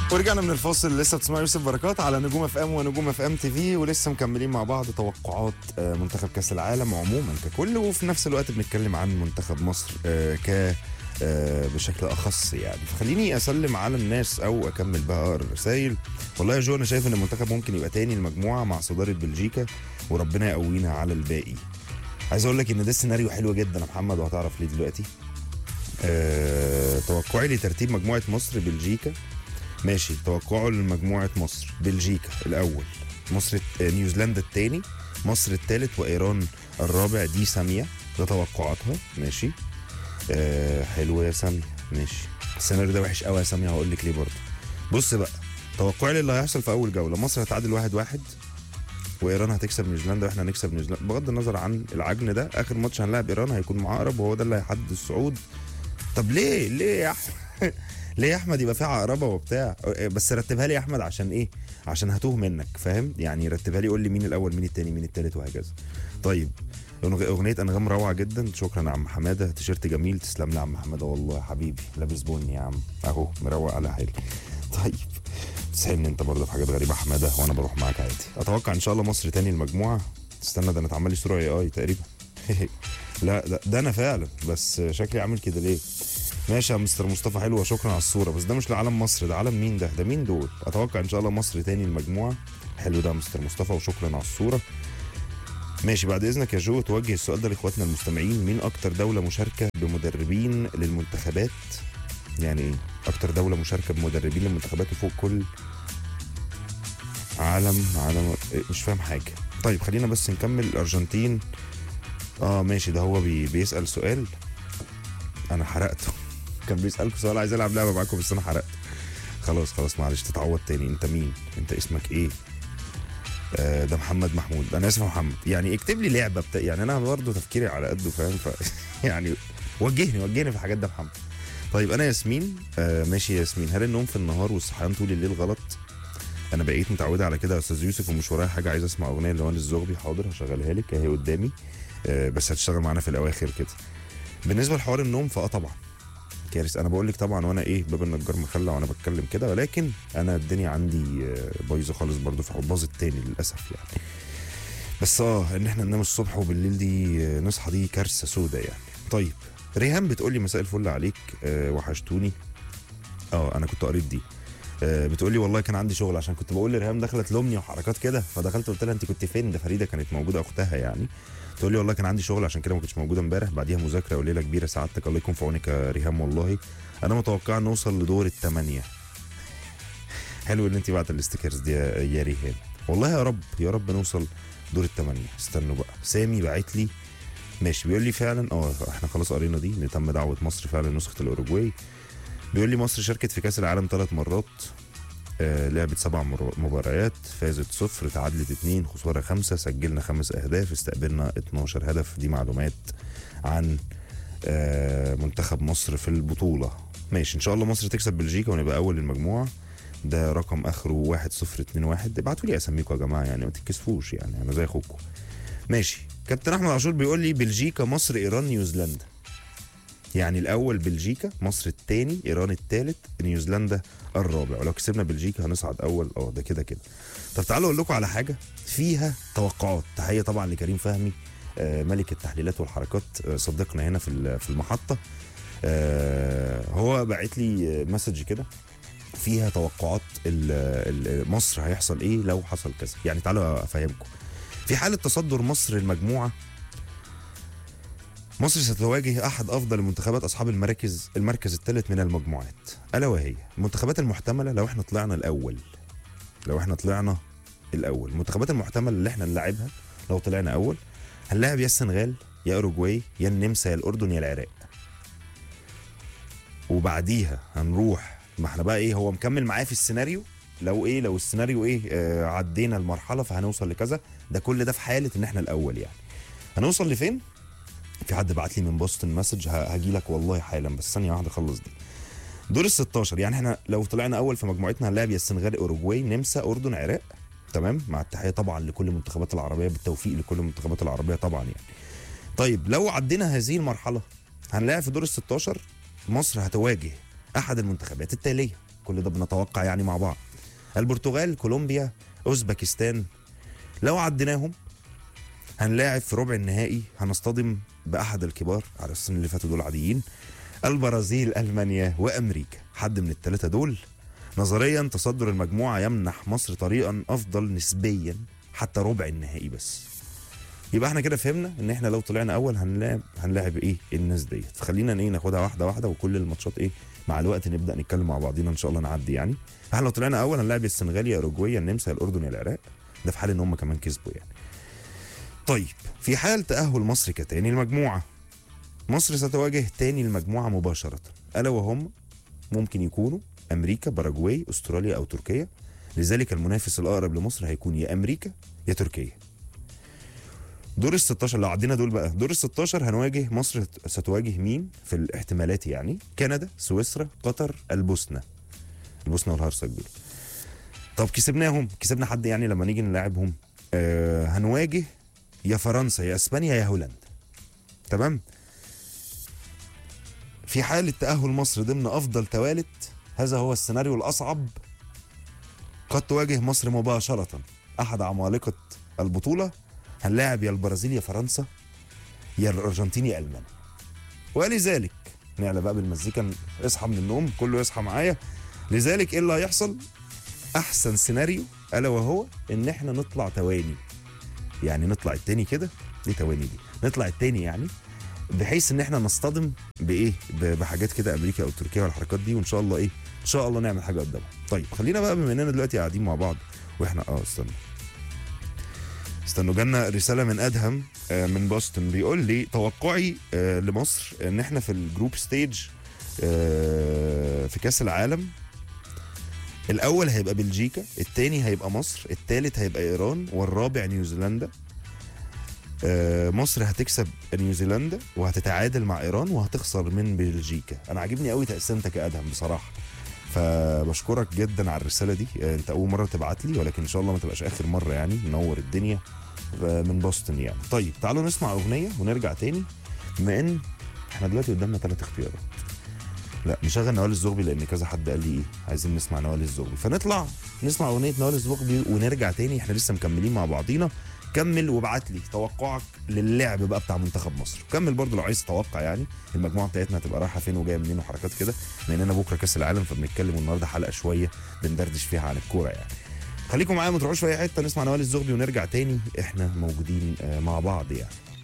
ورجعنا من الفاصل لسه بتسمعوا يوسف بركات على نجوم اف ام ونجوم اف ام تي في ولسه مكملين مع بعض توقعات آه، منتخب كاس العالم عموما ككل وفي نفس الوقت بنتكلم عن منتخب مصر آه، ك آه، بشكل اخص يعني فخليني اسلم على الناس او اكمل بقى اقرا الرسايل والله يا جو انا شايف ان المنتخب ممكن يبقى تاني المجموعه مع صداره بلجيكا وربنا يقوينا على الباقي عايز اقول لك ان ده سيناريو حلو جدا يا محمد وهتعرف ليه دلوقتي أه توقعي لترتيب مجموعه مصر بلجيكا ماشي توقعه لمجموعه مصر بلجيكا الاول مصر آه، نيوزيلندا الثاني مصر الثالث وايران الرابع دي ساميه ده توقعاتها ماشي أه حلو يا ساميه ماشي السيناريو ده وحش قوي يا ساميه هقول لك ليه برضه بص بقى توقعي اللي هيحصل في اول جوله مصر هتعادل واحد واحد وايران هتكسب نيوزيلندا واحنا هنكسب نيوزيلندا بغض النظر عن العجن ده اخر ماتش هنلاعب ايران هيكون مع عقرب وهو ده اللي هيحدد الصعود طب ليه ليه يا احمد ليه يا احمد يبقى في عقربه وبتاع بس رتبها لي يا احمد عشان ايه عشان هتوه منك فاهم يعني رتبها لي قول لي مين الاول مين التاني مين التالت وهكذا طيب أغ- اغنيه انغام روعه جدا شكرا يا عم حماده تيشيرت جميل تسلم لي يا عم حماده والله يا حبيبي لابس بني يا عم اهو مروق على حالي طيب تسحبني انت برضه في حاجات غريبه يا حماده وانا بروح معاك عادي اتوقع ان شاء الله مصر تاني المجموعه استنى ده انا اتعمل لي صوره اي اي تقريبا لا ده, ده انا فعلا بس شكلي عامل كده ليه ماشي يا مستر مصطفى حلوه شكرا على الصوره بس ده مش لعالم مصر ده عالم مين ده ده مين دول اتوقع ان شاء الله مصر تاني المجموعه حلو ده يا مستر مصطفى وشكرا على الصوره ماشي بعد اذنك يا جو توجه السؤال ده لاخواتنا المستمعين مين اكتر دوله مشاركه بمدربين للمنتخبات يعني ايه اكتر دوله مشاركه بمدربين للمنتخبات وفوق كل عالم عالم إيه، مش فاهم حاجه طيب خلينا بس نكمل الارجنتين اه ماشي ده هو بي بيسال سؤال انا حرقته كان بيسالكم سؤال عايز العب لعبه معاكم بس انا حرقته خلاص خلاص معلش تتعوض تاني انت مين انت اسمك ايه آه ده محمد محمود انا اسمي محمد يعني اكتب لي لعبه بتا... يعني انا برضه تفكيري على قده فاهم ف... يعني وجهني وجهني في الحاجات ده محمد طيب انا ياسمين آه ماشي يا ياسمين هل النوم في النهار والصحيان طول الليل غلط انا بقيت متعوده على كده يا استاذ يوسف ومش ورايا حاجه عايز اسمع اغنيه لوان الزغبي حاضر هشغلها لك اهي قدامي آه بس هتشتغل معانا في الاواخر كده بالنسبه لحوار النوم فاه طبعا كارثه انا بقول لك طبعا وانا ايه باب النجار مخلع وانا بتكلم كده ولكن انا الدنيا عندي آه، بايظه خالص برضو في باظت تاني للاسف يعني بس اه ان احنا ننام الصبح وبالليل دي آه، نصحى دي كارثه سودة يعني طيب ريهام بتقول لي مساء الفل عليك آه وحشتوني اه انا كنت قريت دي آه بتقول لي والله كان عندي شغل عشان كنت بقول لريهام دخلت لامي وحركات كده فدخلت قلت لها انت كنت فين ده فريده كانت موجوده اختها يعني تقول لي والله كان عندي شغل عشان كده ما كنتش موجوده امبارح بعديها مذاكره وليله كبيره سعادتك الله يكون في عونك يا ريهام والله انا متوقع نوصل لدور الثمانيه حلو ان انت بعت الاستيكرز دي يا يا ريهام والله يا رب يا رب نوصل دور الثمانيه استنوا بقى سامي باعت لي ماشي بيقول لي فعلا اه احنا خلاص قرينا دي ان تم دعوه مصر فعلا نسخه الاوروجواي بيقول لي مصر شاركت في كاس العالم ثلاث مرات آه لعبت سبع مر- مباريات فازت صفر تعادلت اتنين خساره خمسه سجلنا خمس اهداف استقبلنا 12 هدف دي معلومات عن آه منتخب مصر في البطوله ماشي ان شاء الله مصر تكسب بلجيكا ونبقى اول المجموعه ده رقم اخره 1021 ابعتوا لي اساميكم يا جماعه يعني ما تتكسفوش يعني انا زي اخوكم ماشي كابتن احمد عاشور بيقول لي بلجيكا مصر ايران نيوزيلندا يعني الاول بلجيكا مصر الثاني ايران الثالث نيوزيلندا الرابع ولو كسبنا بلجيكا هنصعد اول اه ده كده كده طب تعالوا اقول لكم على حاجه فيها توقعات تحيه طبعا لكريم فهمي آه، ملك التحليلات والحركات آه، صديقنا هنا في ال- في المحطه آه، هو باعت لي آه، مسج كده فيها توقعات ال- ال- مصر هيحصل ايه لو حصل كذا يعني تعالوا افهمكم في حاله تصدر مصر المجموعه مصر ستواجه احد افضل المنتخبات اصحاب المراكز المركز الثالث من المجموعات الا وهي المنتخبات المحتمله لو احنا طلعنا الاول لو احنا طلعنا الاول المنتخبات المحتمله اللي احنا نلعبها لو طلعنا اول هنلاعب يا السنغال يا اوروجواي يا النمسا يا الاردن يا العراق وبعديها هنروح ما احنا بقى ايه هو مكمل معايا في السيناريو لو ايه لو السيناريو ايه آه عدينا المرحله فهنوصل لكذا ده كل ده في حاله ان احنا الاول يعني هنوصل لفين في حد بعت لي من بوسطن مسج هاجي لك والله حالا بس ثانيه واحده اخلص دي دور ال 16 يعني احنا لو طلعنا اول في مجموعتنا هنلاعب يا السنغال اوروجواي نمسا اردن عراق تمام مع التحيه طبعا لكل المنتخبات العربيه بالتوفيق لكل المنتخبات العربيه طبعا يعني طيب لو عدينا هذه المرحله هنلاعب في دور ال 16 مصر هتواجه احد المنتخبات التاليه كل ده بنتوقع يعني مع بعض البرتغال كولومبيا اوزبكستان لو عديناهم هنلاعب في ربع النهائي هنصطدم باحد الكبار على السنين اللي فاتوا دول عاديين البرازيل المانيا وامريكا حد من الثلاثه دول نظريا تصدر المجموعه يمنح مصر طريقا افضل نسبيا حتى ربع النهائي بس يبقى احنا كده فهمنا ان احنا لو طلعنا اول هنلاعب هنلاعب ايه الناس ديت فخلينا ايه ناخدها واحده واحده وكل الماتشات ايه مع الوقت نبدا نتكلم مع بعضينا ان شاء الله نعدي يعني احنا لو طلعنا اول هنلاعب السنغال يا اوروجواي يا النمسا يا الاردن يا العراق ده في حال ان هم كمان كسبوا يعني طيب في حال تاهل مصر كتاني المجموعه مصر ستواجه تاني المجموعه مباشره الا وهم ممكن يكونوا امريكا باراجواي استراليا او تركيا لذلك المنافس الاقرب لمصر هيكون يا امريكا يا تركيا دور ال 16 لو عدينا دول بقى دور ال 16 هنواجه مصر ستواجه مين في الاحتمالات يعني كندا سويسرا قطر البوسنه البوسنه والهرسك دول طب كسبناهم كسبنا حد يعني لما نيجي نلاعبهم آه هنواجه يا فرنسا يا اسبانيا يا هولندا تمام في حالة تأهل مصر ضمن أفضل توالت هذا هو السيناريو الأصعب قد تواجه مصر مباشرة أحد عمالقة البطولة هنلاعب يا البرازيل يا فرنسا يا الأرجنتين يا ألمانيا ولذلك نعلى بقى بالمزيكا اصحى من النوم كله يصحى معايا لذلك ايه اللي هيحصل احسن سيناريو الا وهو ان احنا نطلع تواني يعني نطلع التاني كده دي تواني دي نطلع التاني يعني بحيث ان احنا نصطدم بايه ب- بحاجات كده امريكا او تركيا والحركات دي وان شاء الله ايه ان شاء الله نعمل حاجه قدامها طيب خلينا بقى بما اننا دلوقتي قاعدين مع بعض واحنا اه استنى استنوا جالنا رساله من ادهم آه، من بوسطن بيقول لي توقعي آه، لمصر ان احنا في الجروب ستيج آه، في كاس العالم الاول هيبقى بلجيكا الثاني هيبقى مصر الثالث هيبقى ايران والرابع نيوزيلندا آه، مصر هتكسب نيوزيلندا وهتتعادل مع ايران وهتخسر من بلجيكا انا عاجبني قوي تقسيمتك يا ادهم بصراحه فبشكرك جدا على الرساله دي آه، انت اول مره تبعت لي ولكن ان شاء الله ما تبقاش اخر مره يعني منور الدنيا آه، من بوسطن يعني طيب تعالوا نسمع اغنيه ونرجع تاني بما ان احنا دلوقتي قدامنا ثلاث اختيارات لا نشغل نوال الزغبي لان كذا حد قال لي ايه عايزين نسمع نوال الزغبي فنطلع نسمع اغنيه نوال الزغبي ونرجع تاني احنا لسه مكملين مع بعضينا كمل وابعت لي توقعك للعب بقى بتاع منتخب مصر كمل برضو لو عايز تتوقع يعني المجموعه بتاعتنا هتبقى رايحه فين وجايه منين وحركات كده لاننا بكره كاس العالم فبنتكلم النهارده حلقه شويه بندردش فيها عن الكوره يعني خليكم معايا ما تروحوش في اي حته نسمع نوال الزغبي ونرجع تاني احنا موجودين آه، مع بعض يعني